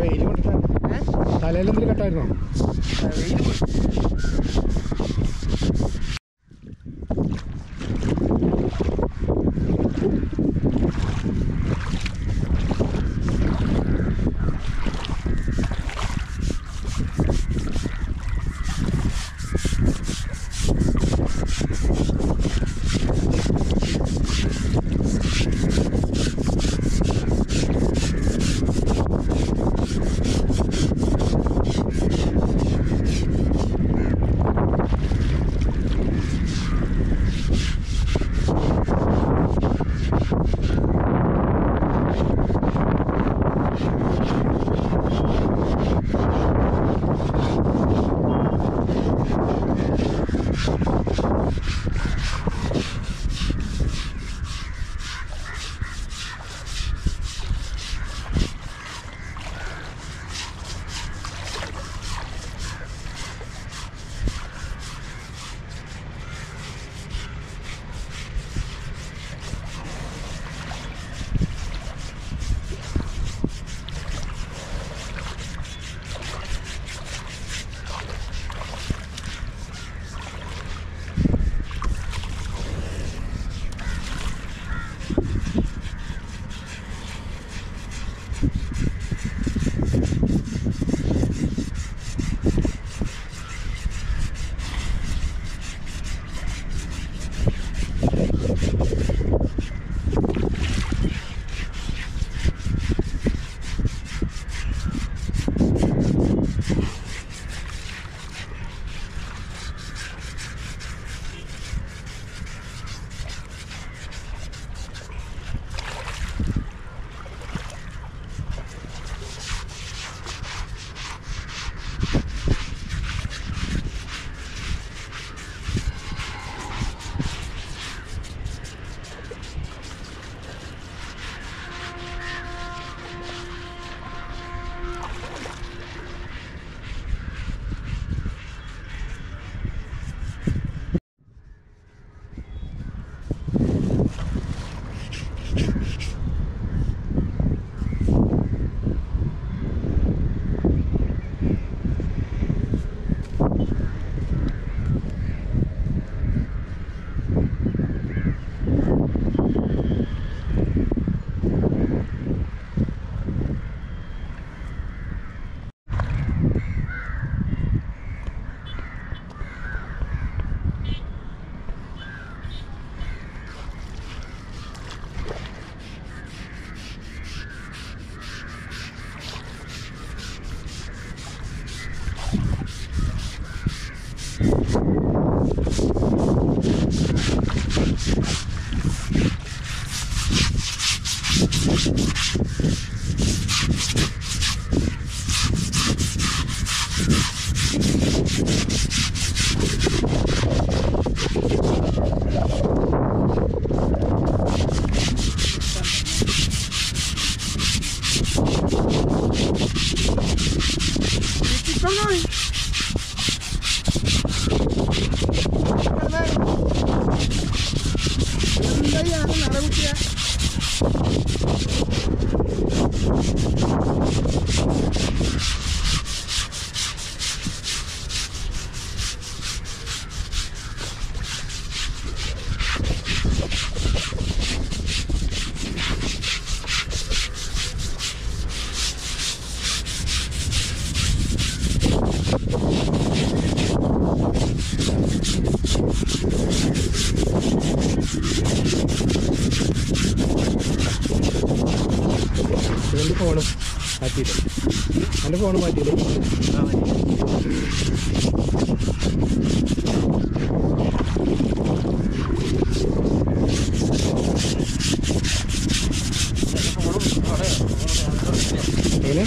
വെയിൽ കൊണ്ടിട്ടാണ് തലയിൽ എന്തെങ്കിലും കെട്ടായിരുന്നോ ഇവൻ്റെ ഫോണ് മാറ്റിയില്ലേ എൻ്റെ ഫോണ് മാറ്റിയില്ലേ എങ്ങനെ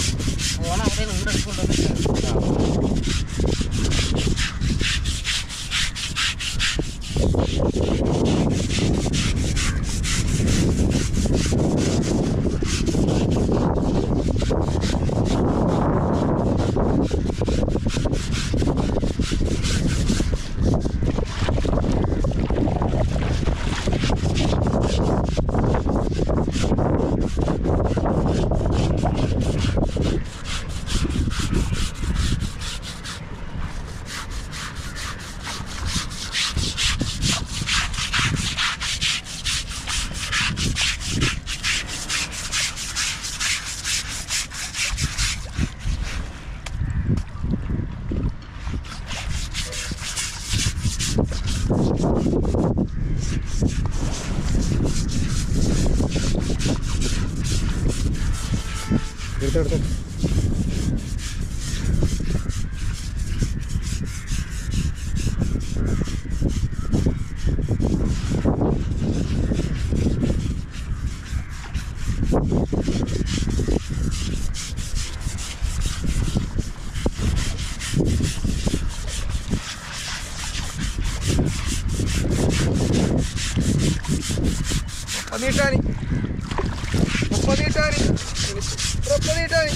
മുപ്പതീട്ടാനി മുപ്പതീട്ടാനി മുപ്പതീട്ടാനി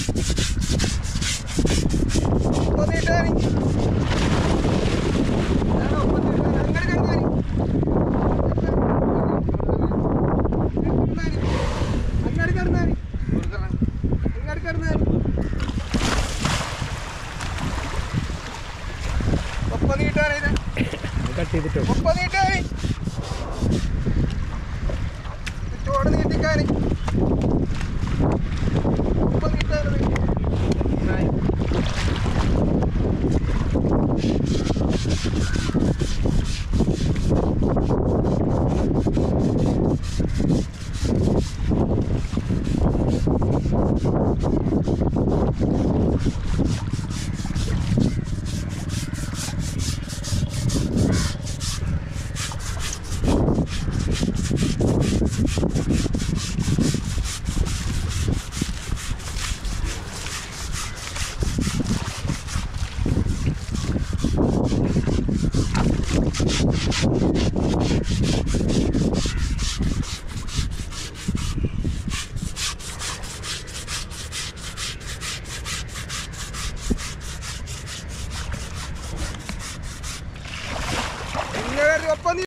മുപ്പതീട്ടാനി അങ്ങോട്ട് കിടന്നാനി അങ്ങോട്ട് കിടന്നാനി അങ്ങോട്ട് കിടന്നാനി മുപ്പതീട്ടാനി കട്ട് ചെയ്തിട്ടോ മുപ്പതീട്ടാനി ചോട് നീട്ടിക്കാനി മുപ്പതീട്ടാനി ഇങ്ങനെ ഒപ്പം നീ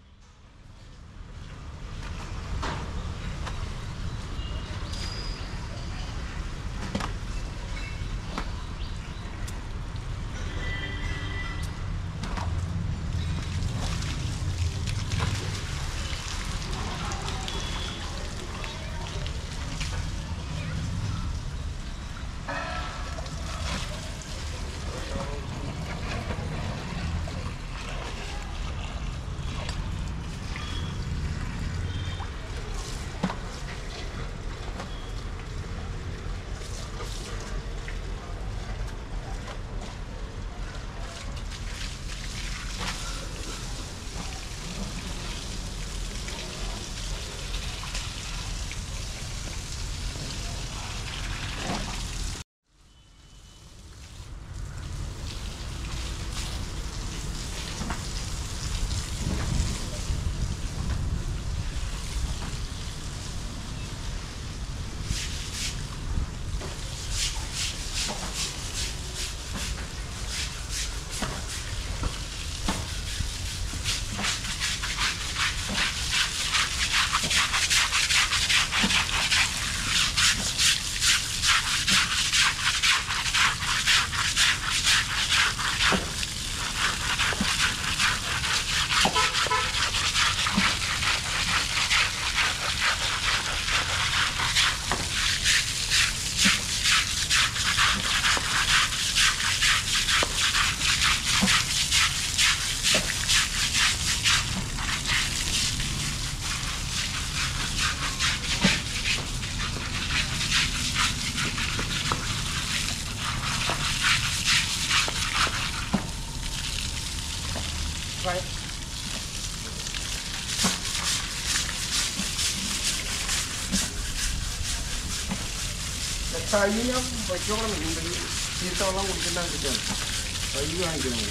കൈ ഞാൻ വയ്ക്കോളം ഉണ്ടെങ്കിൽ ചീത്ത വെള്ളം കുടിക്കേണ്ട കിട്ടുകയാണ് കൈ വാങ്ങിക്കണം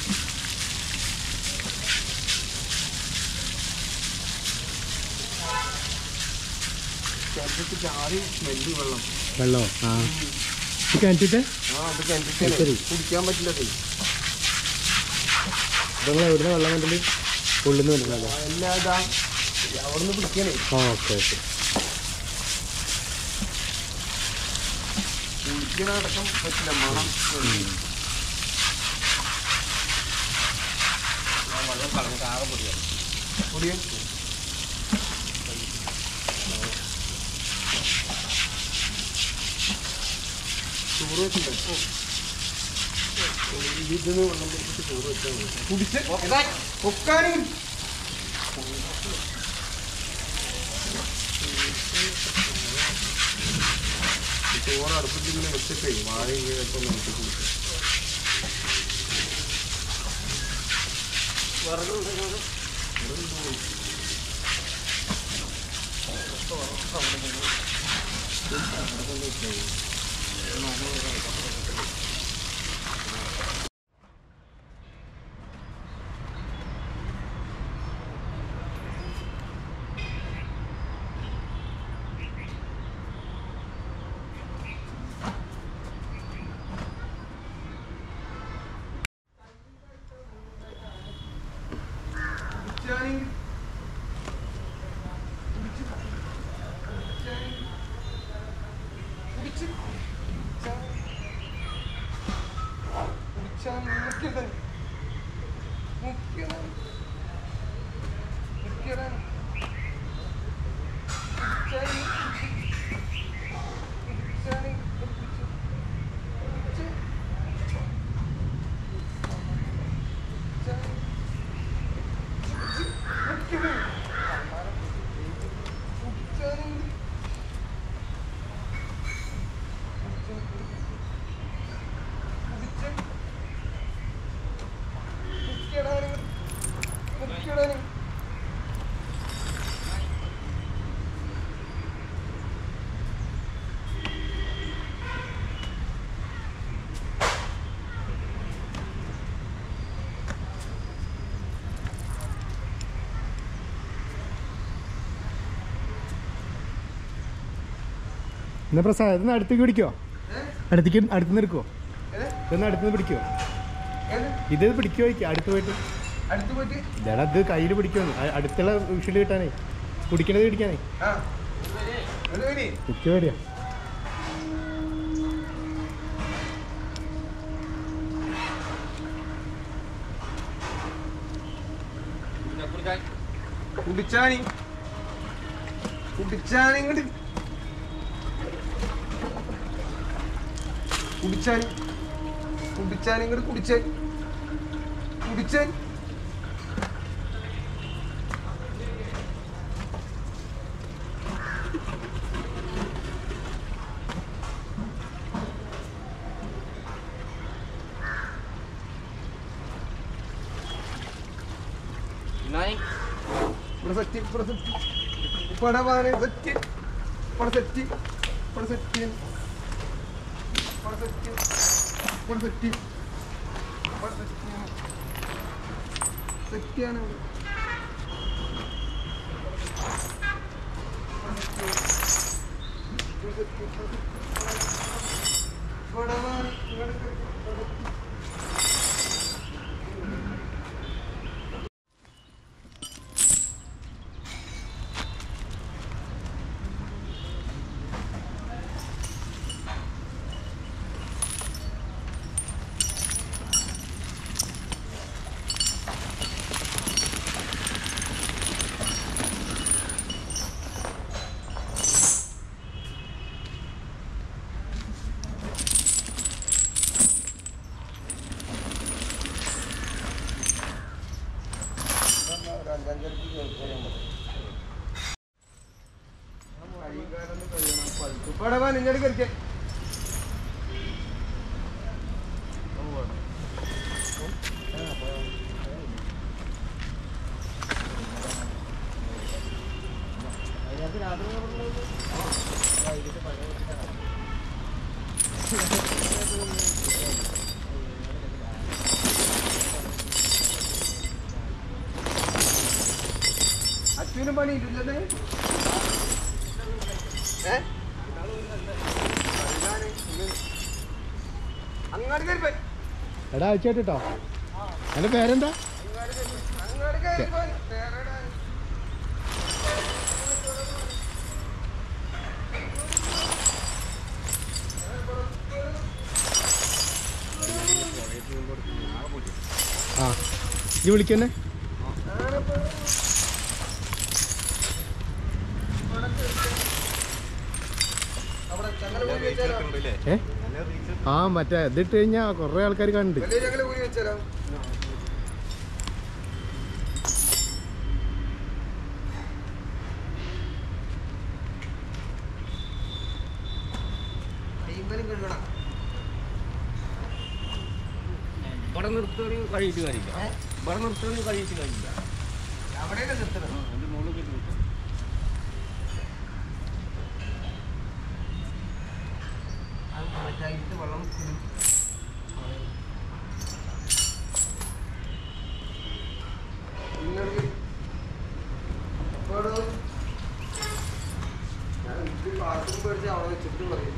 കിണറ്റിട്ട് ചാറി സ്മെല്ല് വെള്ളം വെള്ളമോ ആ ഈ കിണറ്റിട്ട് ആ അത് കിണറ്റിട്ട് ശരി. കുടിക്കാൻ പറ്റില്ലതേ നിങ്ങൾ എവിടുന്ന വെള്ളം കണ്ടിട്ട് ഉള്ളിൽ നിന്ന് വരുന്നല്ലോ എല്ലാ ഇതാ അവിടെ നിന്ന് പിടിക്കണേ ആ ഓക്കെ ഓക്കെ കുടിക്കണ അടക്കം പറ്റില്ല മണം സ്മെല്ല്. പൊടിയാ? ചോറ് വെച്ചിട്ടുണ്ടോ? ഓ. ഇതിന്ന് വെള്ളം കുടിച്ചിട്ട് ചോറ് വെച്ചാൽ മതി. കുടിച്ച് ഒക്കാനും ചോറ് അടുപ്പത്തിൽ ഇങ്ങനെ വെച്ചിട്ടേ വാഴ ഇങ്ങനെ നോക്കി കൊടുക്കും എന്നാ പ്രസാദ് ഇതൊന്ന് അടുത്തേക്ക് പിടിക്കോ അടുത്തേക്ക് അടുത്തുനിന്ന് എടുക്കുവോ ഇതൊന്ന് അടുത്തുനിന്ന് പിടിക്കുവോ ഇത് പിടിക്കുവോ അടുത്ത് പോയിട്ട് അടുത്ത് പോയിട്ട് ഇതാടാ ഇത് കയ്യിൽ പിടിക്കുമെന്ന് അ- അടുത്തുള്ള വിഷയിൽ കിട്ടാനേ കുടിക്കണത് പിടിക്കാനേ ആ ഒരു വരി കുക്ക് പേടിയാ കുടിച്ചാണി കുടിച്ചാണി ഇങ്ങോട്ട് കുടിച്ചാണി കുടിച്ചാണി ഇങ്ങോട്ട് കുടിച്ചേ കുടിച്ചേ ഇവിടെ സെറ്റ് ഇവിടെ സെറ്റ് പടവാണ് സെറ്റ് ഇവിടെ സെറ്റ് ഇവിടെ സെറ്റ് ഇവിടെ സെറ്റ് ഇവിടെ സെറ്റ് ഇവിടെ സെറ്റ് സെറ്റാണ് പടവാണ് ഇങ്ങോട്ട് പടവാൻ ഇങ്ങോട്ട് കളിക്കേ അച്ഛനും പണിയിട്ടില്ലേ ഏ അങ്ങാടി കയറി പോയി എടാ അയച്ചേട്ടോ എന്റെ പേരെന്താ അങ്ങാടി കയറി പോയി വേറെ ആ ഈ വിളിക്കന്നെ അവിടെ ചങ്ങല ഊരി വെച്ചാലോ ഏ ആ മറ്റേ ഇതിട്ട് കഴിഞ്ഞാ കൊറേ ആൾക്കാർ കണ്ട് വലിയ ചങ്ങല ഊരി വെച്ചാലോ ഇവിടെ നിർത്തുകയാണെങ്കിൽ കഴിയിട്ട് കഴിക്കാം ഏ? ഇവിടെ നിർത്തുകയാണെങ്കിൽ കഴിയിട്ട് കഴിക്കാം അവിടെയല്ലേ നിർത്തണം അതിൻ്റെ മുകളിൽ കയറ്റി നിർത്താം അത് മറ്റായിട്ട് വെള്ളം കുടി ഇങ്ങോട്ട് എപ്പോഴും ഞാൻ ഇത് ബാത്റൂം പേടിച്ച് അവിടെ വെച്ചിട്ട് പറയും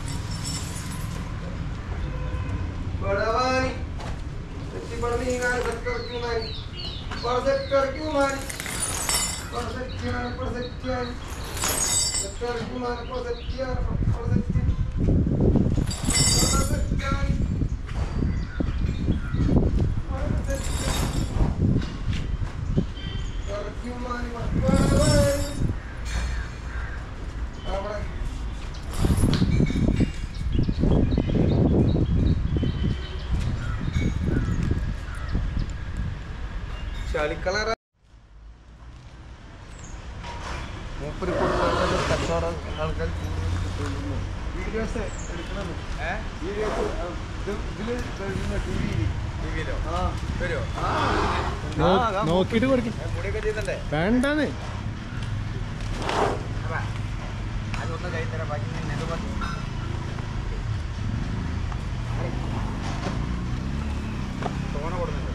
ബടവാനി എത്തിപ്പെടുന്ന ഈ കാര്യം സെക്ടറിക്കുമാരി സെക്ടറിക്കുമാരി സെക്ടറിക്കുമാരി സെക്ടറിക്കുമാരി സെക്ടറിക്കുമാരി ചളിക്കളറ മൂപ്പര് കൊടുക്കുന്ന കച്ചവടം ആൾക്കാർ വീഡിയോസ് എടുക്കണം വീഡിയോസ് ഇതില് ടി വിയിൽ ടിവിയിലോ ആ വരുമോ നോ- നോക്കിയിട്ട് കൊടുക്കും മുടിയൊക്കെ ചെയ്യുന്നുണ്ടേ വേണ്ടാന്ന് അതൊന്ന് കൈ തരാം ബാക്കി ഞാൻ നെടുവാക്കി തോണ കൊടുക്കുന്നുണ്ട്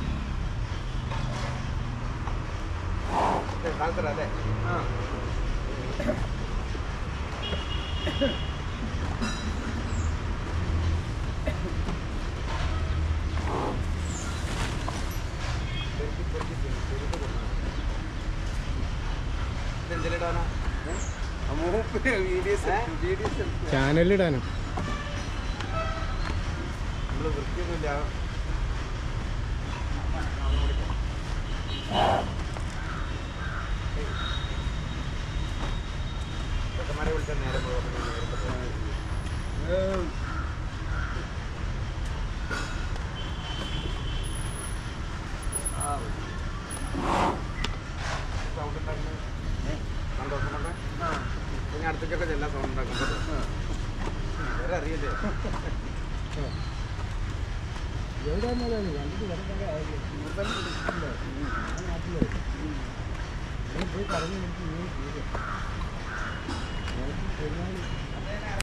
കാലത്തര അല്ലേ ആ ഇതെന്തിലിടാനാ മൂപ്പര് വീഡിയോസ് ഏ? വീഡിയോസ് ചാനലിടാനും നമ്മള് വൃത്തിയൊന്നുമില്ല ചെക്കന്മാരെ വിളിച്ചാൽ നേരെ സൗണ്ട് ഉണ്ടാക്കുന്നത് സന്തോഷം കൊണ്ട് ഇനി അടുത്തേക്കൊക്കെ ചെല്ലാൻ സൗണ്ട് ഉണ്ടാക്കുന്നത് ഇവരെ അറിയില്ലേ പോയി പറഞ്ഞു